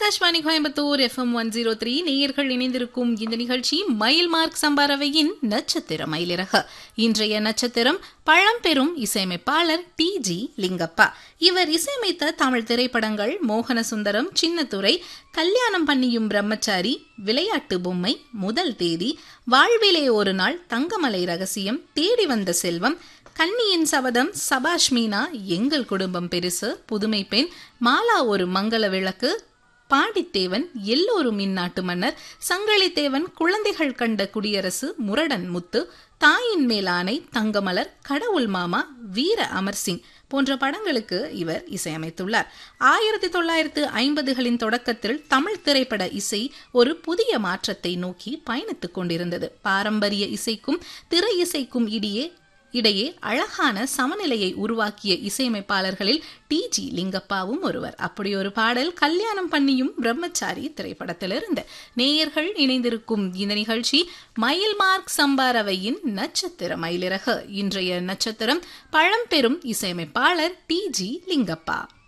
Akashvani Coimbatore FM one zero three நேயர்கள் இணைந்திருக்கும் இந்த நிகழ்ச்சி மயில் மார்க் சம்பாரவையின் நட்சத்திர மயிலிறக இன்றைய நட்சத்திரம் பழம்பெரும் இசையமைப்பாளர் டி ஜி லிங்கப்பா இவர் இசையமைத்த தமிழ் திரைப்படங்கள் மோகன சுந்தரம் சின்னத்துறை கல்யாணம் பண்ணியும் பிரம்மச்சாரி விளையாட்டு பொம்மை முதல் தேதி வாழ்விலே ஒரு நாள் தங்கமலை ரகசியம் தேடி வந்த செல்வம் கன்னியின் சபதம் சபாஷ் மீனா எங்கள் குடும்பம் பெருசு புதுமை பெண் மாலா ஒரு மங்கள விளக்கு பாண்டித்தேவன் எல்லோரும் இந்நாட்டு மன்னர் சங்களித்தேவன் குழந்தைகள் கண்ட குடியரசு முரடன் முத்து தாயின் மேலானை தங்கமலர் கடவுள் மாமா வீர அமர் சிங் போன்ற படங்களுக்கு இவர் இசையமைத்துள்ளார் ஆயிரத்தி தொள்ளாயிரத்து ஐம்பதுகளின் தொடக்கத்தில் தமிழ் திரைப்பட இசை ஒரு புதிய மாற்றத்தை நோக்கி பயணித்துக் கொண்டிருந்தது பாரம்பரிய இசைக்கும் திரை இசைக்கும் இடையே இடையே அழகான சமநிலையை உருவாக்கிய இசையமைப்பாளர்களில் டி ஜி லிங்கப்பாவும் ஒருவர் அப்படி ஒரு பாடல் கல்யாணம் பண்ணியும் பிரம்மச்சாரி திரைப்படத்திலிருந்து நேயர்கள் இணைந்திருக்கும் இந்த நிகழ்ச்சி மயில் மார்க் சம்பாரவையின் நட்சத்திர மயிலிறகு இன்றைய நட்சத்திரம் பழம்பெரும் இசையமைப்பாளர் டி ஜி லிங்கப்பா